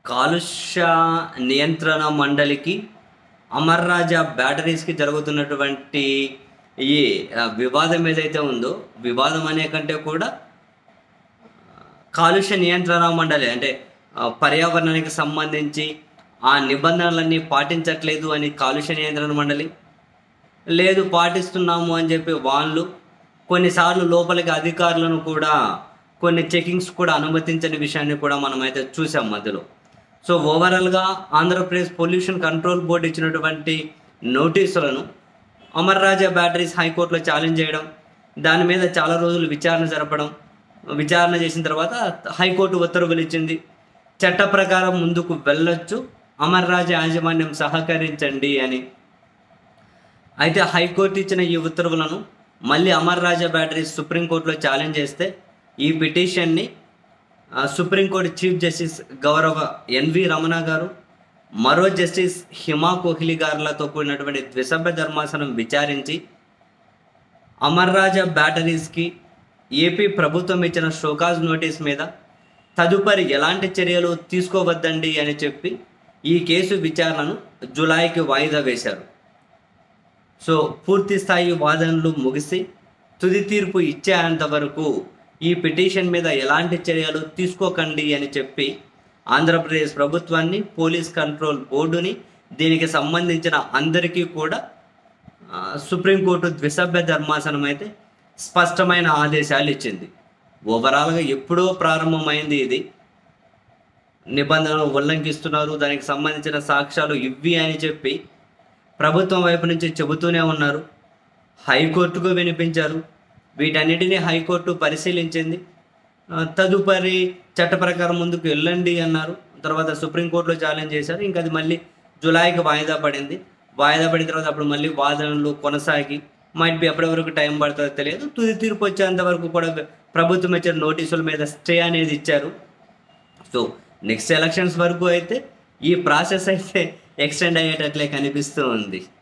కాలుష్య నియంత్రణ మండలికి అమర్ రాజా బ్యాటరీస్కి జరుగుతున్నటువంటి ఈ ఆ, వివాదం ఏదైతే ఉందో వివాదం అనే కంటే కూడా కాలుష్య నియంత్రణ మండలి అంటే ఆ, పర్యావరణానికి సంబంధించి ఆ నిబంధనలన్నీ పాటించట్లేదు అని కాలుష్య నియంత్రణ మండలి లేదు పాటిస్తున్నాము అని చెప్పి వాళ్ళు కొన్నిసార్లు లోపలికి అధికారులను కూడా కొన్ని చెకింగ్స్ కూడా అనుమతించని విషయాన్ని కూడా మనమైతే చూసాం మధ్యలో సో ఓవరాల్గా ఆంధ్రప్రదేశ్ పొల్యూషన్ కంట్రోల్ బోర్డు ఇచ్చినటువంటి నోటీసులను అమర్ రాజా బ్యాటరీస్ హైకోర్టులో ఛాలెంజ్ చేయడం దాని మీద చాలా రోజులు విచారణ జరపడం విచారణ చేసిన తర్వాత హైకోర్టు ఉత్తర్వులు ఇచ్చింది చట్ట ప్రకారం ముందుకు వెళ్ళొచ్చు అమర్ రాజా యాజమాన్యం సహకరించండి అని అయితే హైకోర్టు ఇచ్చిన ఈ ఉత్తర్వులను మళ్ళీ అమర్ రాజా బ్యాటరీస్ సుప్రీంకోర్టులో ఛాలెంజ్ చేస్తే ఈ పిటిషన్ని ఆ, సుప్రీంకోర్టు చీఫ్ జస్టిస్ గౌరవ ఎన్వి రమణ గారు మరో జస్టిస్ హిమా కోహ్లీ గారులతో కూడినటువంటి ద్విసభ్య ధర్మాసనం విచారించి అమర్ రాజా బ్యాటరీస్కి ఏపీ ప్రభుత్వం ఇచ్చిన షోకాజ్ నోటీస్ మీద తదుపరి ఎలాంటి చర్యలు తీసుకోవద్దండి అని చెప్పి ఈ కేసు విచారణను జులైకి వాయిదా వేశారు సో పూర్తి స్థాయి వాదనలు ముగిసి తుది తీర్పు ఇచ్చేంత వరకు ఈ పిటిషన్ మీద ఎలాంటి చర్యలు తీసుకోకండి అని చెప్పి ఆంధ్రప్రదేశ్ ప్రభుత్వాన్ని పోలీస్ కంట్రోల్ బోర్డుని దీనికి సంబంధించిన అందరికీ కూడా ఆ, సుప్రీంకోర్టు ద్విసభ్య ధర్మాసనం అయితే స్పష్టమైన ఆదేశాలు ఇచ్చింది ఓవరాల్గా ఎప్పుడో ప్రారంభమైంది ఇది నిబంధనలు ఉల్లంఘిస్తున్నారు దానికి సంబంధించిన సాక్ష్యాలు ఇవి అని చెప్పి ప్రభుత్వం వైపు నుంచి చెబుతూనే ఉన్నారు హైకోర్టుకు వినిపించారు వీటన్నిటిని హైకోర్టు పరిశీలించింది ఆ, తదుపరి చట్ట ప్రకారం ముందుకు వెళ్ళండి అన్నారు తర్వాత సుప్రీంకోర్టులో ఛాలెంజ్ చేశారు ఇంకా అది మళ్ళీ జులైకి వాయిదా పడింది వాయిదా పడిన తర్వాత అప్పుడు మళ్ళీ వాదనలు కొనసాగి మైట్ బి ఎప్పటి వరకు టైం పడుతుందో తెలియదు తుది తీర్పు వచ్చేంత వరకు కూడా ప్రభుత్వం ఇచ్చిన నోటీసుల మీద స్టే అనేది ఇచ్చారు సో నెక్స్ట్ ఎలక్షన్స్ వరకు అయితే ఈ ప్రాసెస్ అయితే ఎక్స్టెండ్ అయ్యేటట్లే కనిపిస్తూ ఉంది